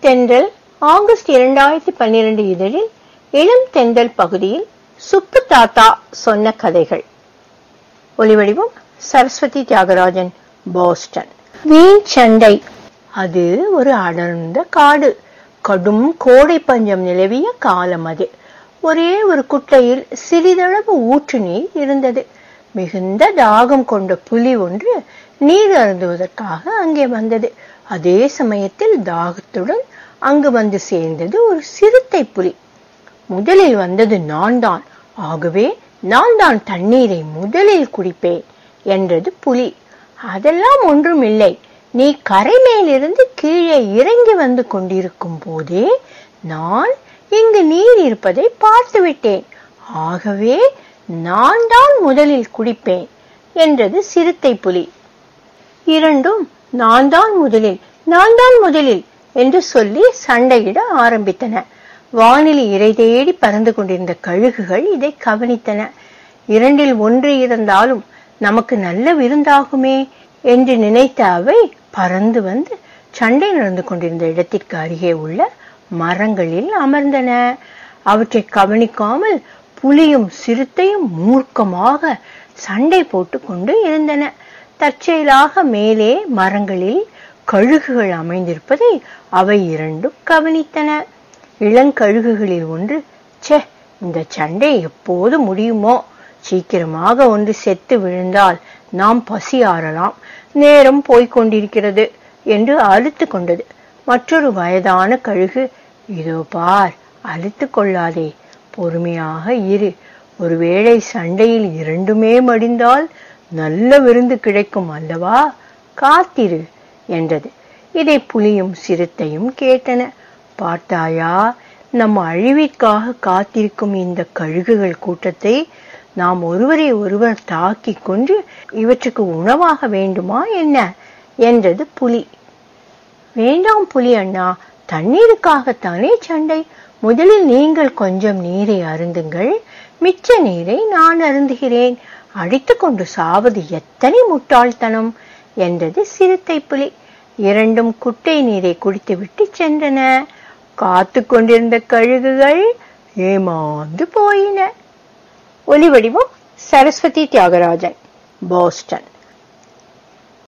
தென்றல் ஆகஸ்ட் இரண்டாயிரத்தி பன்னிரண்டு இதழில் இளம் தென்றல் பகுதியில் சுப்பு தாத்தா சொன்ன கதைகள் ஒலிவடிவம் சரஸ்வதி தியாகராஜன் போஸ்டன் வீண் சண்டை அது ஒரு அடர்ந்த காடு கடும் கோடை பஞ்சம் நிலவிய காலம் அது ஒரே ஒரு குட்டையில் சிறிதளவு ஊற்று நீர் இருந்தது மிகுந்த தாகம் கொண்ட புலி ஒன்று நீர் அருந்துவதற்காக அங்கே வந்தது அதே சமயத்தில் தாகத்துடன் அங்கு வந்து சேர்ந்தது ஒரு சிறுத்தை புலி முதலில் வந்தது நான் தான் ஆகவே நான் தான் தண்ணீரை முதலில் குடிப்பேன் என்றது புலி அதெல்லாம் ஒன்றும் இல்லை நீ கரை மேலிருந்து கீழே இறங்கி வந்து கொண்டிருக்கும் போதே நான் இங்கு நீர் இருப்பதை பார்த்து விட்டேன் ஆகவே நான் தான் முதலில் குடிப்பேன் என்றது சிறுத்தை புலி இரண்டும் நான் தான் முதலில் நான் தான் முதலில் என்று சொல்லி சண்டையிட ஆரம்பித்தன வானில் இறை தேடி பறந்து கொண்டிருந்த கழுகுகள் இதை கவனித்தன இரண்டில் ஒன்று இருந்தாலும் நமக்கு நல்ல விருந்தாகுமே என்று நினைத்த அவை பறந்து வந்து சண்டை நடந்து கொண்டிருந்த இடத்திற்கு அருகே உள்ள மரங்களில் அமர்ந்தன அவற்றை கவனிக்காமல் புலியும் சிறுத்தையும் மூர்க்கமாக சண்டை போட்டு கொண்டு இருந்தன தற்செயலாக மேலே மரங்களில் கழுகுகள் அமைந்திருப்பதை அவை இரண்டும் கவனித்தன இளங்கழுகுகளில் ஒன்று ச்சே இந்த சண்டை எப்போது முடியுமோ சீக்கிரமாக ஒன்று செத்து விழுந்தால் நாம் பசி ஆறலாம் நேரம் போய்க் கொண்டிருக்கிறது என்று அழுத்து கொண்டது மற்றொரு வயதான கழுகு இதோ பார் அழுத்து கொள்ளாதே பொறுமையாக இரு ஒருவேளை சண்டையில் இரண்டுமே மடிந்தால் நல்ல விருந்து கிடைக்கும் அல்லவா காத்திரு என்றது இதை புலியும் சிறுத்தையும் கேட்டன பார்த்தாயா நம் அழிவிற்காக காத்திருக்கும் இந்த கழுகுகள் கூட்டத்தை நாம் ஒருவரை ஒருவர் தாக்கி கொண்டு இவற்றுக்கு உணவாக வேண்டுமா என்ன என்றது புலி வேண்டாம் புலி அண்ணா தண்ணீருக்காகத்தானே சண்டை முதலில் நீங்கள் கொஞ்சம் நீரை அருந்துங்கள் மிச்ச நீரை நான் அருந்துகிறேன் அடித்துக்கொண்டு சாவது எத்தனை முட்டாள்தனம் என்றது சிறுத்தை புலி இரண்டும் குட்டை நீரை குடித்துவிட்டு சென்றன காத்து கொண்டிருந்த கழுகுகள் ஏமாந்து போயின ஒலிவடிவம் சரஸ்வதி தியாகராஜன் போஸ்டன்